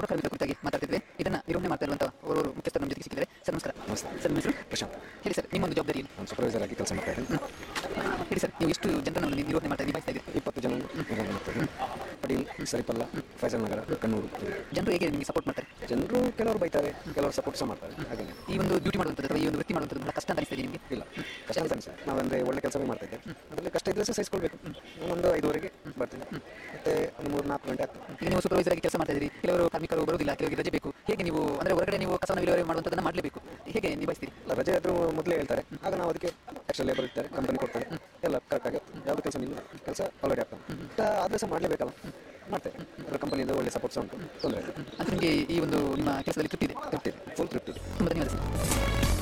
ಪೌರ ಕಾರ್ಮಿಕರ ಕುರಿತಾಗಿ ಮಾತಾಡ್ತಿದ್ವಿ ಇದನ್ನ ನಿರ್ವಹಣೆ ಮಾಡ್ತಾ ಇರುವಂತಹ ಅವರು ಮುಖ್ಯಸ್ಥರು ನಮ್ಮ ಜೊತೆಗೆ ಸಿಕ್ಕಿದ್ದಾರೆ ಸರ್ ನಮಸ್ಕಾರ ನಮಸ್ತೆ. ಸರ್ ನಿಮ್ಮ ಹೆಸರು ಪ್ರಶಾಂತ್ ಹೇಳಿ ಸರ್ ನಿಮ್ಮೊಂದು ಜವಾಬ್ದಾರಿ ಏನು ನಾನು ಸೂಪರ್ವೈಸರ್ ಆಗಿ ಕೆಲಸ ಮಾಡ್ತಾ ಇದ್ದೀನಿ ಹೇಳಿ ಸರ್ ನೀವು ಎಷ್ಟು ಜನರನ್ನು ನೀವು ನಿರ್ವಹಣೆ ಮಾಡ್ತಾ ನಿಭಾಯಿಸ್ತಾ ಇದ್ದೀರಿ ಇಪ್ಪತ್ತು ಜನ ನಿರ್ವಹಣೆ ಮಾಡ್ತೀನಿ ಪಡೀಲ್ ಸರಿಪಲ್ಲ ಫೈಜಲ್ ನಗರ ಕಣ್ಣೂರು ಜನರು ಹೇಗೆ ನಿಮಗೆ ಸಪೋರ್ಟ್ ಮಾಡ್ತಾರೆ ಜನರು ಕೆಲವರು ಬೈತಾರೆ ಕೆಲವರು ಸಪೋರ್ಟ್ ಸಹ ಮಾಡ್ತಾರೆ ಹಾಗೆ ಈ ಒಂದು ಡ್ಯೂಟಿ ಮಾಡುವಂಥದ್ದು ಅಥವಾ ಈ ಒಂದು ವೃತ್ತಿ ಮಾಡುವಂಥದ್ದು ಬಹಳ ಕಷ್ಟ ಅಂತ ಅನಿಸ್ತಿದೆ ನಿಮಗೆ ಇಲ್ಲ ಕಷ್ಟ ಅಂತ ಅನಿಸ್ತದೆ ನಾವಂದ್ರೆ ಒಳ್ಳೆ ಕೆಲಸವೇ ಮಾಡ್ತಾ ಇದ್ದೇವೆ ಅದರಲ್ಲಿ ಕಷ್ಟ ಇದ್ರೆ ಸಹ ಸಹಿಸ್ಕೊಳ್ಬೇಕು ಒಂದು ಐದುವರೆಗೆ ಬರ್ತೀನಿ ಮತ್ತೆ ಒಂದು ಮೂರು ನಾಲ್ಕು ಗಂಟೆ ಆಗ್ತದೆ ಈಗ ನೀವು ಸೂಪರ್ವೈಸರ್ ಆಗಿ ಕೆಲಸ ಮಾಡ್ತಾ ಇದ್ದೀರಿ ಕೆಲವರು ಕಾರ್ಮಿಕರು ಬರುವುದಿಲ್ಲ ಕೆಲವರಿಗೆ ರಜೆ ಬೇಕು ಹೇಗೆ ನೀವು ಅಂದ್ರೆ ಹೊರಗಡೆ ನೀವು ಕಸವನ್ನು ವಿಲೇವಾರಿ ಮಾಡುವಂಥದ್ದನ್ನು ಮಾಡಲೇಬೇಕು ಹೇಗೆ ನಿಭಾಯಿಸ್ತೀರಿ ಇಲ್ಲ ರಜೆ ಆದರೂ ಮೊದಲೇ ಹೇಳ್ತಾರೆ ಆಗ ನಾವು ಅದಕ್ಕೆ ಎಕ್ಸ್ಟ್ರಾ ಲೇಬರ್ ಇರ್ತಾರೆ ಕಂಪನಿ ಕೊಡ್ತಾರೆ ಎಲ್ಲ ಕರೆಕ್ಟಾಗಿ ಯಾವುದು ಕೆಲಸ ನಿಲ್ಲ ಕೆಲಸ ಆಲ್ರೆಡಿ ಆಗ್ತದೆ ಬಟ್ ಆದ್ರೆ ಸಹ ಮಾಡಲೇಬೇಕಲ್ಲ ಮಾಡ್ತೇವೆ ಅದರ ಕಂಪನಿಯಿಂದ ಒಳ್ಳೆ ಸಪೋರ್ಟ್ ಸಹ ಉಂಟು ತೊಂದರೆ ಇಲ್ಲ ಅದು ನಿಮಗೆ ಈ ಒಂದು ನಿಮ್ಮ ಕೆಲಸದಲ್ಲಿ ತೃಪ್ತಿ ಇದೆ ತೃಪ್ತಿ ಫುಲ್ ತೃಪ್ತಿ ತುಂಬ ಧನ್ಯವಾದ ಸರ್